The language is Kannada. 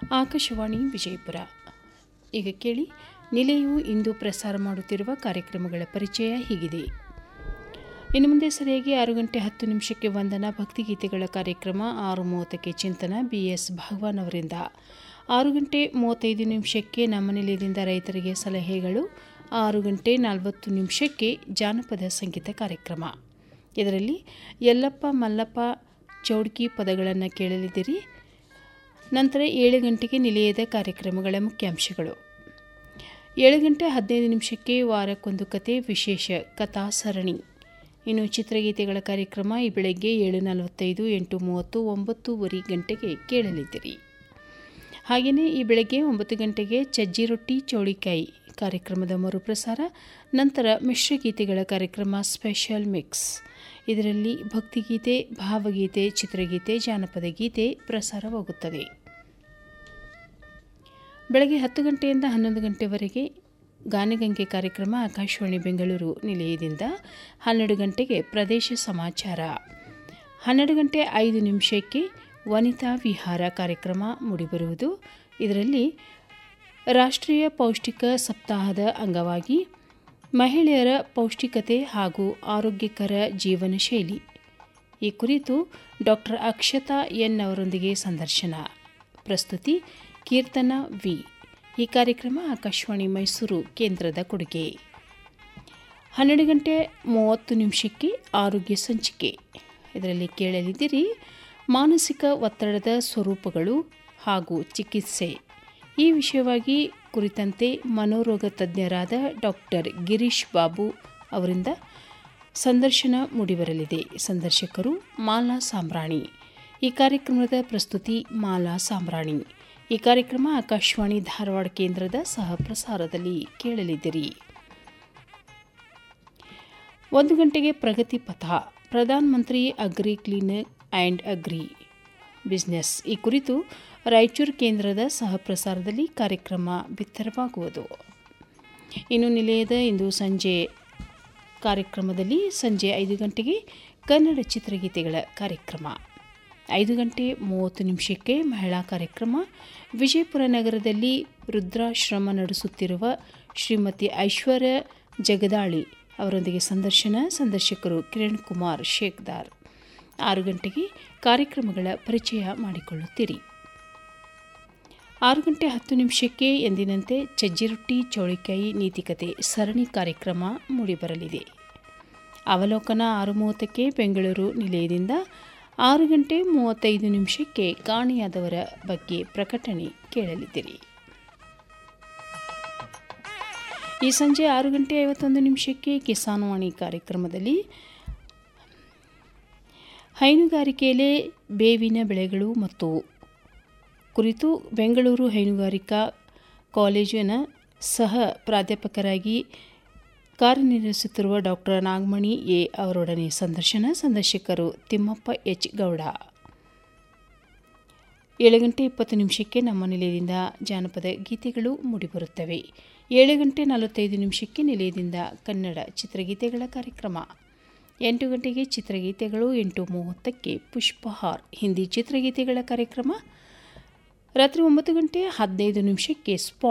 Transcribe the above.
ಆಕಾಶವಾಣಿ ವಿಜಯಪುರ ಈಗ ಕೇಳಿ ನಿಲಯವು ಇಂದು ಪ್ರಸಾರ ಮಾಡುತ್ತಿರುವ ಕಾರ್ಯಕ್ರಮಗಳ ಪರಿಚಯ ಹೀಗಿದೆ ಇನ್ನು ಮುಂದೆ ಸರಿಯಾಗಿ ಆರು ಗಂಟೆ ಹತ್ತು ನಿಮಿಷಕ್ಕೆ ವಂದನ ಭಕ್ತಿಗೀತೆಗಳ ಕಾರ್ಯಕ್ರಮ ಆರು ಮೂವತ್ತಕ್ಕೆ ಚಿಂತನ ಬಿಎಸ್ ಭಗವಾನ್ ಅವರಿಂದ ಆರು ಗಂಟೆ ಮೂವತ್ತೈದು ನಿಮಿಷಕ್ಕೆ ನಮ್ಮ ನಿಲಯದಿಂದ ರೈತರಿಗೆ ಸಲಹೆಗಳು ಆರು ಗಂಟೆ ನಲವತ್ತು ನಿಮಿಷಕ್ಕೆ ಜಾನಪದ ಸಂಗೀತ ಕಾರ್ಯಕ್ರಮ ಇದರಲ್ಲಿ ಯಲ್ಲಪ್ಪ ಮಲ್ಲಪ್ಪ ಚೌಡ್ಕಿ ಪದಗಳನ್ನು ಕೇಳಲಿದ್ದೀರಿ ನಂತರ ಏಳು ಗಂಟೆಗೆ ನಿಲಯದ ಕಾರ್ಯಕ್ರಮಗಳ ಮುಖ್ಯಾಂಶಗಳು ಏಳು ಗಂಟೆ ಹದಿನೈದು ನಿಮಿಷಕ್ಕೆ ವಾರಕ್ಕೊಂದು ಕತೆ ವಿಶೇಷ ಕಥಾ ಸರಣಿ ಇನ್ನು ಚಿತ್ರಗೀತೆಗಳ ಕಾರ್ಯಕ್ರಮ ಈ ಬೆಳಗ್ಗೆ ಏಳು ನಲವತ್ತೈದು ಎಂಟು ಮೂವತ್ತು ಒಂಬತ್ತೂವರೆ ಗಂಟೆಗೆ ಕೇಳಲಿದ್ದೀರಿ ಹಾಗೆಯೇ ಈ ಬೆಳಗ್ಗೆ ಒಂಬತ್ತು ಗಂಟೆಗೆ ಚಜ್ಜಿ ರೊಟ್ಟಿ ಚೌಳಿಕಾಯಿ ಕಾರ್ಯಕ್ರಮದ ಮರುಪ್ರಸಾರ ನಂತರ ಮಿಶ್ರಗೀತೆಗಳ ಕಾರ್ಯಕ್ರಮ ಸ್ಪೆಷಲ್ ಮಿಕ್ಸ್ ಇದರಲ್ಲಿ ಭಕ್ತಿಗೀತೆ ಭಾವಗೀತೆ ಚಿತ್ರಗೀತೆ ಜಾನಪದ ಗೀತೆ ಪ್ರಸಾರವಾಗುತ್ತದೆ ಬೆಳಗ್ಗೆ ಹತ್ತು ಗಂಟೆಯಿಂದ ಹನ್ನೊಂದು ಗಂಟೆವರೆಗೆ ಗಾನಗಂಗೆ ಕಾರ್ಯಕ್ರಮ ಆಕಾಶವಾಣಿ ಬೆಂಗಳೂರು ನಿಲಯದಿಂದ ಹನ್ನೆರಡು ಗಂಟೆಗೆ ಪ್ರದೇಶ ಸಮಾಚಾರ ಹನ್ನೆರಡು ಗಂಟೆ ಐದು ನಿಮಿಷಕ್ಕೆ ವನಿತಾ ವಿಹಾರ ಕಾರ್ಯಕ್ರಮ ಮೂಡಿಬರುವುದು ಇದರಲ್ಲಿ ರಾಷ್ಟ್ರೀಯ ಪೌಷ್ಟಿಕ ಸಪ್ತಾಹದ ಅಂಗವಾಗಿ ಮಹಿಳೆಯರ ಪೌಷ್ಟಿಕತೆ ಹಾಗೂ ಆರೋಗ್ಯಕರ ಜೀವನ ಶೈಲಿ ಈ ಕುರಿತು ಡಾಕ್ಟರ್ ಅಕ್ಷತಾ ಎನ್ ಅವರೊಂದಿಗೆ ಸಂದರ್ಶನ ಪ್ರಸ್ತುತಿ ಕೀರ್ತನ ವಿ ಈ ಕಾರ್ಯಕ್ರಮ ಆಕಾಶವಾಣಿ ಮೈಸೂರು ಕೇಂದ್ರದ ಕೊಡುಗೆ ಹನ್ನೆರಡು ಗಂಟೆ ಮೂವತ್ತು ನಿಮಿಷಕ್ಕೆ ಆರೋಗ್ಯ ಸಂಚಿಕೆ ಇದರಲ್ಲಿ ಕೇಳಲಿದ್ದೀರಿ ಮಾನಸಿಕ ಒತ್ತಡದ ಸ್ವರೂಪಗಳು ಹಾಗೂ ಚಿಕಿತ್ಸೆ ಈ ವಿಷಯವಾಗಿ ಕುರಿತಂತೆ ಮನೋರೋಗ ತಜ್ಞರಾದ ಡಾಕ್ಟರ್ ಗಿರೀಶ್ ಬಾಬು ಅವರಿಂದ ಸಂದರ್ಶನ ಮೂಡಿಬರಲಿದೆ ಸಂದರ್ಶಕರು ಮಾಲಾ ಸಾಂಬ್ರಾಣಿ ಈ ಕಾರ್ಯಕ್ರಮದ ಪ್ರಸ್ತುತಿ ಮಾಲಾ ಸಾಂಬ್ರಾಣಿ ಈ ಕಾರ್ಯಕ್ರಮ ಆಕಾಶವಾಣಿ ಧಾರವಾಡ ಕೇಂದ್ರದ ಸಹ ಪ್ರಸಾರದಲ್ಲಿ ಕೇಳಲಿದ್ದೀರಿ ಒಂದು ಗಂಟೆಗೆ ಪ್ರಗತಿ ಪಥ ಪ್ರಧಾನ ಮಂತ್ರಿ agri clinic and agri business ಈ ಕುರಿತು ರಾಯಚೂರು ಕೇಂದ್ರದ ಸಹ ಪ್ರಸಾರದಲ್ಲಿ ಕಾರ್ಯಕ್ರಮ ಬಿತ್ತರವಾಗುವುದು ಇನ್ನು ನಿಲಯದ ಇಂದು ಸಂಜೆ ಕಾರ್ಯಕ್ರಮದಲ್ಲಿ ಸಂಜೆ ಐದು ಗಂಟೆಗೆ ಕನ್ನಡ ಚಿತ್ರಗೀತೆಗಳ ಕಾರ್ಯಕ್ರಮ ಐದು ಗಂಟೆ ಮೂವತ್ತು ನಿಮಿಷಕ್ಕೆ ಮಹಿಳಾ ಕಾರ್ಯಕ್ರಮ ವಿಜಯಪುರ ನಗರದಲ್ಲಿ ವೃದ್ಧಾಶ್ರಮ ನಡೆಸುತ್ತಿರುವ ಶ್ರೀಮತಿ ಐಶ್ವರ್ಯ ಜಗದಾಳಿ ಅವರೊಂದಿಗೆ ಸಂದರ್ಶನ ಸಂದರ್ಶಕರು ಕಿರಣ್ ಕುಮಾರ್ ಶೇಖ್ದಾರ್ ಆರು ಗಂಟೆಗೆ ಕಾರ್ಯಕ್ರಮಗಳ ಪರಿಚಯ ಮಾಡಿಕೊಳ್ಳುತ್ತೀರಿ ಆರು ಗಂಟೆ ಹತ್ತು ನಿಮಿಷಕ್ಕೆ ಎಂದಿನಂತೆ ಚಜ್ಜಿರೊಟ್ಟಿ ಚೌಳಿಕಾಯಿ ನೀತಿಕತೆ ಸರಣಿ ಕಾರ್ಯಕ್ರಮ ಮೂಡಿಬರಲಿದೆ ಅವಲೋಕನ ಆರು ಮೂವತ್ತಕ್ಕೆ ಬೆಂಗಳೂರು ನಿಲಯದಿಂದ ಆರು ಗಂಟೆ ಮೂವತ್ತೈದು ನಿಮಿಷಕ್ಕೆ ಕಾಣೆಯಾದವರ ಬಗ್ಗೆ ಪ್ರಕಟಣೆ ಕೇಳಲಿದ್ದೀರಿ ಈ ಸಂಜೆ ಆರು ಗಂಟೆ ಐವತ್ತೊಂದು ನಿಮಿಷಕ್ಕೆ ಕಿಸಾನ್ವಾಣಿ ಕಾರ್ಯಕ್ರಮದಲ್ಲಿ ಹೈನುಗಾರಿಕೆಯಲ್ಲಿ ಬೇವಿನ ಬೆಳೆಗಳು ಮತ್ತು ಕುರಿತು ಬೆಂಗಳೂರು ಹೈನುಗಾರಿಕಾ ಕಾಲೇಜಿನ ಸಹ ಪ್ರಾಧ್ಯಾಪಕರಾಗಿ ಕಾರ್ಯನಿರ್ವಹಿಸುತ್ತಿರುವ ಡಾಕ್ಟರ್ ನಾಗಮಣಿ ಎ ಅವರೊಡನೆ ಸಂದರ್ಶನ ಸಂದರ್ಶಕರು ತಿಮ್ಮಪ್ಪ ಎಚ್ ಗೌಡ ಏಳು ಗಂಟೆ ಇಪ್ಪತ್ತು ನಿಮಿಷಕ್ಕೆ ನಮ್ಮ ನಿಲಯದಿಂದ ಜಾನಪದ ಗೀತೆಗಳು ಮೂಡಿಬರುತ್ತವೆ ಏಳು ಗಂಟೆ ನಲವತ್ತೈದು ನಿಮಿಷಕ್ಕೆ ನಿಲಯದಿಂದ ಕನ್ನಡ ಚಿತ್ರಗೀತೆಗಳ ಕಾರ್ಯಕ್ರಮ ಎಂಟು ಗಂಟೆಗೆ ಚಿತ್ರಗೀತೆಗಳು ಎಂಟು ಮೂವತ್ತಕ್ಕೆ ಪುಷ್ಪಹಾರ್ ಹಿಂದಿ ಚಿತ್ರಗೀತೆಗಳ ಕಾರ್ಯಕ್ರಮ ರಾತ್ರಿ ಒಂಬತ್ತು ಗಂಟೆ ಹದಿನೈದು ನಿಮಿಷಕ್ಕೆ ಸ್ಪಾ